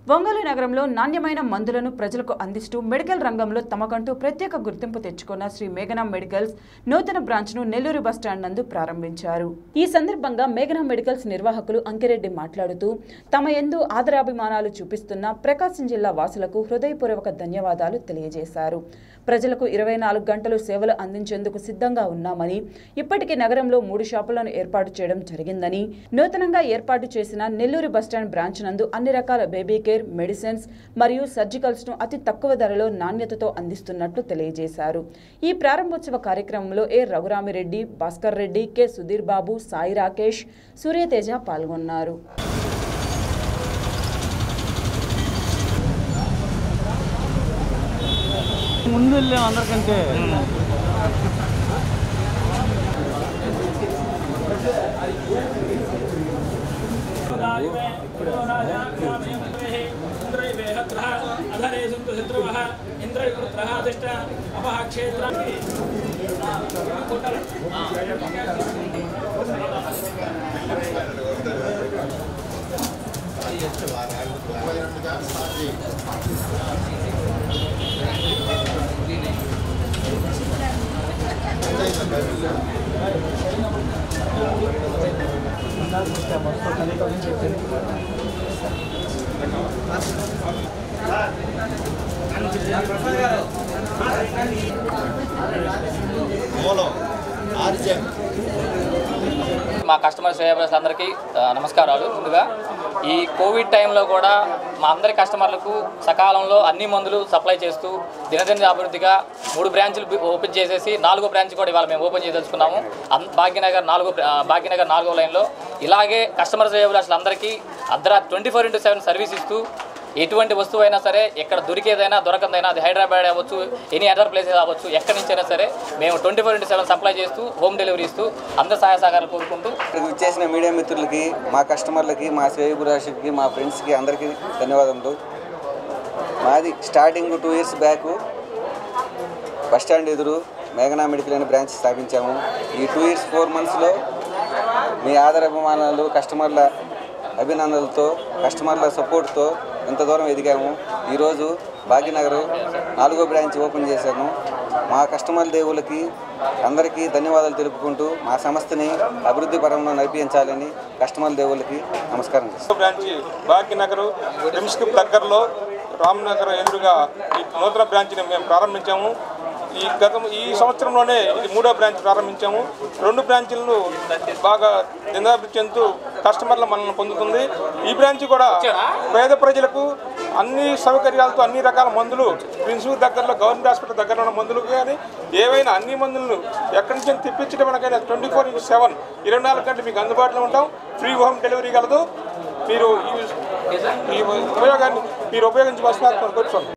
ఒంగోలు నగరంలో నాణ్యమైన మందులను ప్రజలకు అందిస్తూ మెడికల్ రంగంలో తమకంటూ ప్రత్యేక గుర్తింపు తెచ్చుకున్న శ్రీ మేఘనా మెడికల్స్ నూతన బ్రాంచ్ను నెల్లూరు బస్టాండ్ నందు ప్రారంభించారు ఈ సందర్భంగా మేఘనా మెడికల్స్ నిర్వాహకులు అంకిరెడ్డి మాట్లాడుతూ తమ ఎందు ఆదరాభిమానాలు చూపిస్తున్న ప్రకాశం జిల్లా వాసులకు హృదయపూర్వక ధన్యవాదాలు తెలియజేశారు ప్రజలకు ఇరవై నాలుగు గంటలు సేవలు అందించేందుకు సిద్ధంగా ఉన్నామని ఇప్పటికే నగరంలో మూడు షాపులను ఏర్పాటు చేయడం జరిగిందని నూతనంగా ఏర్పాటు చేసిన నెల్లూరు బస్టాండ్ బ్రాంచ్ నందు అన్ని రకాల బేబీ కేర్ మెడిసిన్స్ మరియు సర్జికల్స్ ను అతి తక్కువ ధరలో నాణ్యతతో అందిస్తున్నట్లు తెలియజేశారు ఈ ప్రారంభోత్సవ కార్యక్రమంలో ఏ రఘురామిరెడ్డి భాస్కర్ రెడ్డి కె సుధీర్ బాబు సాయి రాకేష్ సూర్యతేజ పాల్గొన్నారు ముందు వెళ్ళాం అందరికంటే అధరే సంతు శత్రువః ఇంద్రయుత్రః అధిష్ట అపహ క్షేత్రాన్ని మా కస్టమర్ సేవర్స్ అందరికీ ఆ, నమస్కారాలు ముందుగా ఈ కోవిడ్ టైంలో కూడా మా అందరి కస్టమర్లకు సకాలంలో అన్ని మందులు సప్లై చేస్తూ దినదిన అభివృద్ధిగా మూడు బ్రాంచులు బి- ఓపెన్ చేసేసి నాలుగో బ్రాంచ్ కూడా ఇవాళ మేము ఓపెన్ చేయదలుచుకున్నాము అన్- భాగ్యనగర్ నాలుగో బ్రా- ఆ, భాగ్యనగర్ నాలుగో లైన్లో ఇలాగే కస్టమర్ సేవర్స్ అందరికీ అర్ధరాత్రి twenty four into seven service ఇస్తూ ఎటువంటి వస్తువు అయినా సరే ఎక్కడ దొరికేదైనా దొరకందైనా అది హైదరాబాద్ అవ్వచ్చు ఎనీ అదర్ ప్లేసెస్ అవ్వచ్చు ఎక్కడి నుంచైనా సరే మేము twenty four into seven supply చేస్తూ హోమ్ డెలివరీ ఇస్తూ అందరి సహాయ సహకారాలు కోరుకుంటూ ఇక్కడికి వచ్చేసిన మీడియా మిత్రులకి మా కస్టమర్లకి మా శ్రేయబురాశికి మా ఫ్రెండ్స్కి అందరికీ ధన్యవాదములు మాది starting two years back bus stand ఎదురు మేఘనా మెడికల్ అనే బ్రాంచ్ స్థాపించాము ఈ టూ ఇయర్స్ ఫోర్ మంత్స్లో మీ ఆదరాభిమానాలు కస్టమర్ల అభినందనలతో కస్టమర్ల సపోర్ట్తో ఎంత దూరం ఎదిగాము ఈరోజు భాగ్యనగర్ నాలుగో బ్రాంచ్ ఓపెన్ చేశాను మా కస్టమర్ దేవులకి అందరికీ ధన్యవాదాలు తెలుపుకుంటూ మా సంస్థని అభివృద్ధి పరంలో నడిపించాలని కస్టమర్ దేవులకి నమస్కారం చేస్తాను బ్రాంచి భాగ్యనగర్ రిమ్స్కి దగ్గరలో రామ్నగర్ ఎదురుగా ఈ నూతన బ్రాంచ్ని మేము ప్రారంభించాము ఈ గత ఈ సంవత్సరంలోనే ఇది మూడో బ్రాంచ్ ప్రారంభించాము రెండు బ్రాంచీలను బాగా దినాభివృద్ధి చెందుతూ కస్టమర్ల మనల్ని పొందుతుంది ఈ బ్రాంచ్ కూడా పేద ప్రజలకు అన్ని సౌకర్యాలతో అన్ని రకాల మందులు ప్రిన్సిపల్ దగ్గరలో గవర్నమెంట్ హాస్పిటల్ దగ్గర ఉన్న మందులు కానీ ఏవైనా అన్ని మందులను ఎక్కడి నుంచి తెప్పించడానికైనా ట్వంటీ ఫోర్ ఇంటూ సెవెన్ ఇరవై నాలుగు గంటలు మీకు అందుబాటులో ఉంటాం ఫ్రీ హోమ్ డెలివరీ కలదు మీరు ఈ ఈ ఉపయోగాన్ని మీరు ఉపయోగించవలసిన కోరుతున్నాను